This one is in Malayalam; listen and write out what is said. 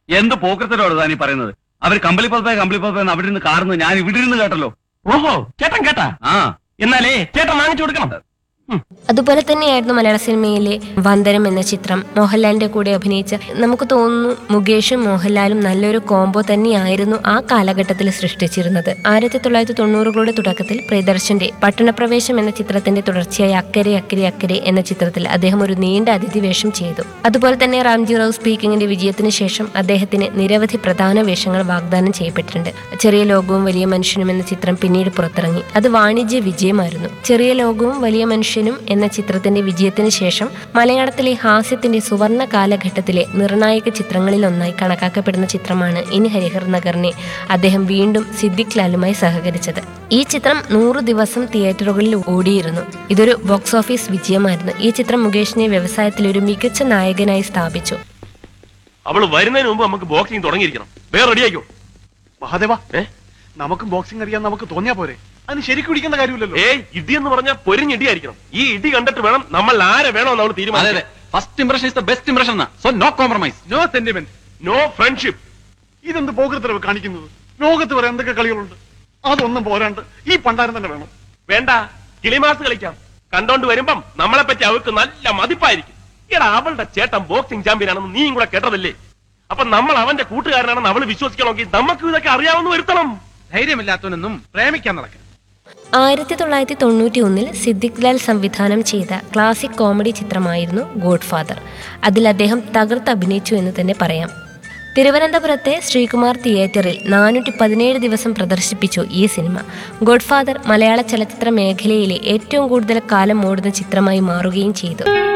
എന്ത് പോക്കത്തിലോട് താനീ പറയുന്നത് അവർ കമ്പളി പൽപ്പേ കമ്പളി പൽപ്പേ അവിടെ നിന്ന് കാറുന്നു ഞാൻ ഇവിടെ ഇരുന്ന് കേട്ടല്ലോ ഓഹോ ചേട്ടൻ കേട്ടാ ആ എന്നാലേ ചേട്ടൻ വാങ്ങിച്ചു കൊടുക്കണം ഉം. അതുപോലെ തന്നെയായിരുന്നു മലയാള സിനിമയിലെ വന്ദനം എന്ന ചിത്രം മോഹൻലാലിന്റെ കൂടെ അഭിനയിച്ച നമുക്ക് തോന്നുന്നു മുകേഷും മോഹൻലാലും നല്ലൊരു കോംബോ തന്നെയായിരുന്നു ആ കാലഘട്ടത്തിൽ സൃഷ്ടിച്ചിരുന്നത് ആയിരത്തി തൊള്ളായിരത്തി തൊണ്ണൂറുകളുടെ തുടക്കത്തിൽ പ്രിയദർശന്റെ പട്ടണപ്രവേശം എന്ന ചിത്രത്തിന്റെ തുടർച്ചയായ അക്കരെ അക്കരെ അക്കരെ എന്ന ചിത്രത്തിൽ അദ്ദേഹം ഒരു നീണ്ട അതിഥി വേഷം ചെയ്തു അതുപോലെ തന്നെ റാംജി റാവു സ്പീക്കിങ്ങിന്റെ വിജയത്തിന് ശേഷം അദ്ദേഹത്തിന് നിരവധി പ്രധാന വേഷങ്ങൾ വാഗ്ദാനം ചെയ്യപ്പെട്ടിട്ടുണ്ട് ചെറിയ ലോകവും വലിയ മനുഷ്യനും എന്ന ചിത്രം പിന്നീട് പുറത്തിറങ്ങി അത് വാണിജ്യ വിജയമായിരുന്നു ചെറിയ ലോകവും വലിയ മനുഷ്യനും എന്ന ചിത്രത്തിന്റെ വിജയത്തിന് ശേഷം മലയാളത്തിലെ ഹാസ്യത്തിന്റെ സുവർണ കാലഘട്ടത്തിലെ നിർണായക ചിത്രങ്ങളിൽ ഒന്നായി കണക്കാക്കപ്പെടുന്ന ചിത്രമാണ് ഇനി ഹരിഹർ നഗറിനെ അദ്ദേഹം വീണ്ടും സിദ്ദിഖ് ലാലുമായി സഹകരിച്ചത് ഈ ചിത്രം നൂറു ദിവസം തിയേറ്ററുകളിൽ ഓടിയിരുന്നു ഇതൊരു ബോക്സ് ഓഫീസ് വിജയമായിരുന്നു ഈ ചിത്രം മുകേഷിനെ വ്യവസായത്തിൽ ഒരു മികച്ച നായകനായി സ്ഥാപിച്ചു അവള് വരുന്നതിന് മുമ്പ് നമുക്ക് ബോക്സിംഗ് തുടങ്ങിയിരിക്കണം വേറെ റെഡിയാക്കോ മഹാദേവ ഏ നമുക്ക് ബോക്സിംഗ് അറിയാൻ നമുക്ക് തോന്നിയാ പോരെ അതിന് ശരിക്കും പിടിക്കേണ്ട കാര്യമില്ലല്ലോ ഏയ് ഇടി എന്ന് പറഞ്ഞാൽ പൊരിഞ്ഞിടിയായിരിക്കണം ഈ ഇടി കണ്ടിട്ട് വേണം നമ്മൾ ആരെ വേണമെന്ന് അവൾ അതെ അതെ തീരുമാനിച്ചത് first impression is the best impression so no compromise no sentiment no friendship ഇതെന്ത് പോകൃത്തരവ് കാണിക്കുന്നത് ലോകത്ത് വരെ എന്തൊക്കെ കളികളുണ്ട് അതൊന്നും പോരാണ്ട് ഈ പണ്ടാരം തന്നെ വേണം വേണ്ട കിളിമാസ് കളിക്കാം കണ്ടോണ്ട് വരുമ്പം നമ്മളെ പറ്റി അവൾക്ക് നല്ല മതിപ്പായിരിക്കും എടാ അവളുടെ ചേട്ടൻ ബോക്സിംഗ് ചാമ്പ്യൻ ആണെന്ന് നീയും കൂടെ കേട്ടതല്ലേ അപ്പൊ നമ്മൾ അവന്റെ കൂട്ടുകാരനാണെന്ന് അവള് വിശ്വസിക്കണമെങ്കിൽ നമുക്ക് ഇതൊക്കെ അറിയാവുന്ന വരുത്തണം ധൈര്യമില്ലാത്തവനൊന്നും പ്രേമിക്കാൻ നടക്കാം ആയിരത്തി തൊള്ളായിരത്തി തൊണ്ണൂറ്റി ഒന്നിൽ സിദ്ദിഖ് ലാൽ സംവിധാനം ചെയ്ത ക്ലാസിക് കോമഡി ചിത്രമായിരുന്നു ഗോഡ് ഫാദർ അതിൽ അദ്ദേഹം തകർത്ത് അഭിനയിച്ചു എന്ന് തന്നെ പറയാം തിരുവനന്തപുരത്തെ ശ്രീകുമാർ തിയേറ്ററിൽ നാനൂറ്റി പതിനേഴ് ദിവസം പ്രദർശിപ്പിച്ചു ഈ സിനിമ ഗോഡ് ഫാദർ മലയാള ചലച്ചിത്ര മേഖലയിലെ ഏറ്റവും കൂടുതൽ കാലം ഓടുന്ന ചിത്രമായി മാറുകയും ചെയ്തു